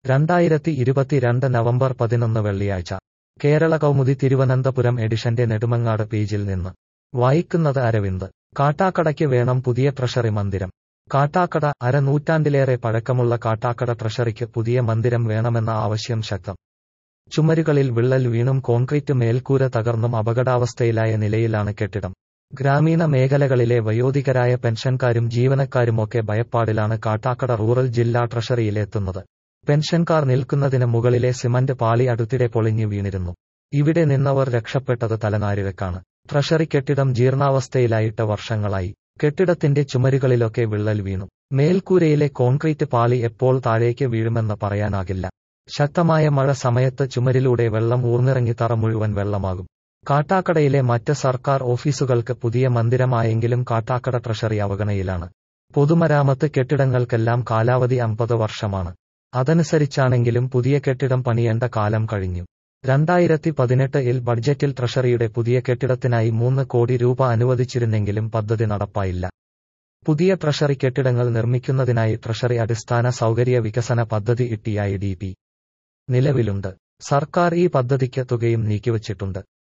രണ്ടായിരത്തി ഇരുപത്തിരണ്ട് നവംബർ പതിനൊന്ന് വെള്ളിയാഴ്ച കേരള കൗമുദി തിരുവനന്തപുരം എഡിഷന്റെ നെടുമങ്ങാട് പേജിൽ നിന്ന് വായിക്കുന്നത് അരവിന്ദ് കാട്ടാക്കടയ്ക്ക് വേണം പുതിയ ട്രഷറി മന്ദിരം കാട്ടാക്കട അരനൂറ്റാണ്ടിലേറെ പഴക്കമുള്ള കാട്ടാക്കട ട്രഷറിക്ക് പുതിയ മന്ദിരം വേണമെന്ന ആവശ്യം ശക്തം ചുമരുകളിൽ വിള്ളൽ വീണും കോൺക്രീറ്റ് മേൽക്കൂര തകർന്നും അപകടാവസ്ഥയിലായ നിലയിലാണ് കെട്ടിടം ഗ്രാമീണ മേഖലകളിലെ വയോധികരായ പെൻഷൻകാരും ജീവനക്കാരുമൊക്കെ ഭയപ്പാടിലാണ് കാട്ടാക്കട റൂറൽ ജില്ലാ ട്രഷറിയിലെത്തുന്നത് പെൻഷൻകാർ നിൽക്കുന്നതിന് മുകളിലെ സിമന്റ് പാളി അടുത്തിടെ പൊളിഞ്ഞു വീണിരുന്നു ഇവിടെ നിന്നവർ രക്ഷപ്പെട്ടത് തലനാരിഴക്കാണ് ട്രഷറി കെട്ടിടം ജീർണാവസ്ഥയിലായിട്ട് വർഷങ്ങളായി കെട്ടിടത്തിന്റെ ചുമരുകളിലൊക്കെ വിള്ളൽ വീണു മേൽക്കൂരയിലെ കോൺക്രീറ്റ് പാളി എപ്പോൾ താഴേക്ക് വീഴുമെന്ന് പറയാനാകില്ല ശക്തമായ മഴ സമയത്ത് ചുമരിലൂടെ വെള്ളം ഊർന്നിറങ്ങി തറ മുഴുവൻ വെള്ളമാകും കാട്ടാക്കടയിലെ മറ്റ് സർക്കാർ ഓഫീസുകൾക്ക് പുതിയ മന്ദിരമായെങ്കിലും കാട്ടാക്കട ട്രഷറി അവഗണയിലാണ് പൊതുമരാമത്ത് കെട്ടിടങ്ങൾക്കെല്ലാം കാലാവധി അമ്പത് വർഷമാണ് അതനുസരിച്ചാണെങ്കിലും പുതിയ കെട്ടിടം പണിയേണ്ട കാലം കഴിഞ്ഞു രണ്ടായിരത്തി പതിനെട്ടിൽ ബഡ്ജറ്റിൽ ട്രഷറിയുടെ പുതിയ കെട്ടിടത്തിനായി മൂന്ന് കോടി രൂപ അനുവദിച്ചിരുന്നെങ്കിലും പദ്ധതി നടപ്പായില്ല പുതിയ ട്രഷറി കെട്ടിടങ്ങൾ നിർമ്മിക്കുന്നതിനായി ട്രഷറി അടിസ്ഥാന സൗകര്യ വികസന പദ്ധതി ഇട്ടിയായി ഡി പി നിലവിലുണ്ട് സർക്കാർ ഈ പദ്ധതിക്ക് തുകയും നീക്കിവച്ചിട്ടുണ്ട്